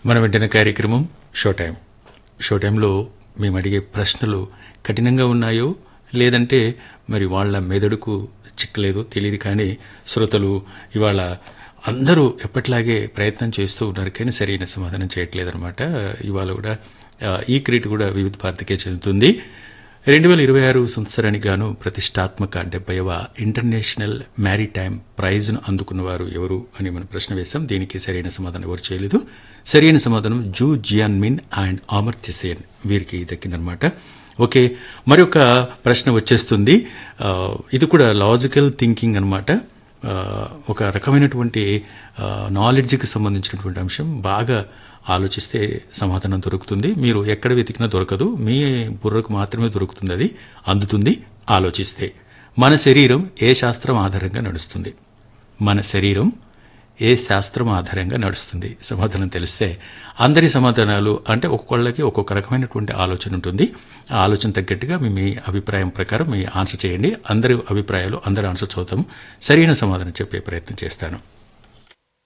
మనం వింటున్న కార్యక్రమం షో టైం షో టైంలో మేము అడిగే ప్రశ్నలు కఠినంగా ఉన్నాయో లేదంటే మరి వాళ్ళ మెదడుకు చిక్కలేదో తెలియదు కానీ శ్రోతలు ఇవాళ అందరూ ఎప్పట్లాగే ప్రయత్నం చేస్తూ ఉన్నారు కానీ సరైన సమాధానం చేయట్లేదన్నమాట ఇవాళ కూడా ఆ, ఈ క్రీట్ కూడా వివిధ భారతికే చెందుతుంది రెండు వేల ఇరవై ఆరు సంవత్సరానికి గాను ప్రతిష్టాత్మక డెబ్బైవ ఇంటర్నేషనల్ మ్యారీటైమ్ ప్రైజ్ను అందుకున్న వారు ఎవరు అని మనం ప్రశ్న వేశాం దీనికి సరైన సమాధానం ఎవరు చేయలేదు సరైన సమాధానం జూ జియాన్ మిన్ అండ్ అమర్త్య సేన్ వీరికి దక్కిందనమాట ఓకే మరొక ప్రశ్న వచ్చేస్తుంది ఆ, ఇది కూడా లాజికల్ థింకింగ్ అనమాట ఒక రకమైనటువంటి నాలెడ్జ్కి సంబంధించినటువంటి అంశం బాగా ఆలోచిస్తే సమాధానం దొరుకుతుంది మీరు ఎక్కడ వెతికినా దొరకదు మీ బుర్రకు మాత్రమే దొరుకుతుంది అది అందుతుంది ఆలోచిస్తే మన శరీరం ఏ శాస్త్రం ఆధారంగా నడుస్తుంది మన శరీరం ఏ శాస్త్రం ఆధారంగా నడుస్తుంది సమాధానం తెలిస్తే అందరి సమాధానాలు అంటే ఒక్కొక్కళ్ళకి ఒక్కొక్క రకమైనటువంటి ఆలోచన ఉంటుంది ఆ ఆలోచన తగ్గట్టుగా మీ మీ అభిప్రాయం ప్రకారం మీ ఆన్సర్ చేయండి అందరి అభిప్రాయాలు అందరి ఆన్సర్ చూద్దాం సరైన సమాధానం చెప్పే ప్రయత్నం చేస్తాను